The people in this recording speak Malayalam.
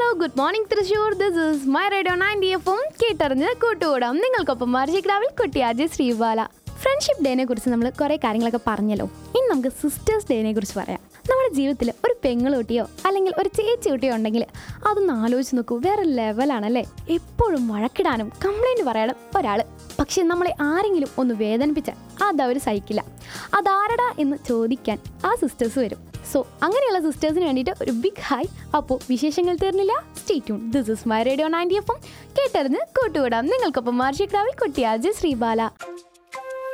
good morning Thrissur this is my radio ninety എഫും കേട്ടറിഞ്ഞ് കൂട്ടുകൂടാം നിങ്ങൾക്കൊപ്പം മർജിക്രാവിൽ കുട്ടിയാജി ശ്രീബാല ഫ്രണ്ട്ഷിപ്പ് ഡേനെ കുറിച്ച് നമ്മൾ കുറേ കാര്യങ്ങളൊക്കെ പറഞ്ഞല്ലോ ഇനി നമുക്ക് സിസ്റ്റേഴ്സ് ഡേനെ കുറിച്ച് പറയാം നമ്മുടെ ജീവിതത്തിൽ ഒരു പെങ്ങളുട്ടിയോ അല്ലെങ്കിൽ ഒരു ചേച്ചി കുട്ടിയോ ഉണ്ടെങ്കിൽ അതൊന്ന് ആലോചിച്ച് നോക്കൂ വേറെ ലെവലാണല്ലേ എപ്പോഴും വഴക്കിടാനും കംപ്ലൈൻറ്റ് പറയാനും ഒരാൾ പക്ഷെ നമ്മളെ ആരെങ്കിലും ഒന്ന് വേദനിപ്പിച്ചാൽ അതവർ സഹിക്കില്ല അതാരടാ എന്ന് ചോദിക്കാൻ ആ സിസ്റ്റേഴ്സ് വരും സോ അങ്ങനെയുള്ള സിസ്റ്റേഴ്സിന് വേണ്ടിയിട്ട് ഒരു ബിഗ് ഹായ് അപ്പോൾ വിശേഷങ്ങൾ തീർന്നില്ല stay tune this is my radio ninety എഫും കേട്ടറിഞ്ഞ് കൂട്ടുകൂടാം നിങ്ങൾക്കൊപ്പം മാർഷിക്രാവിൽ കുട്ടിയാജ് ശ്രീബാല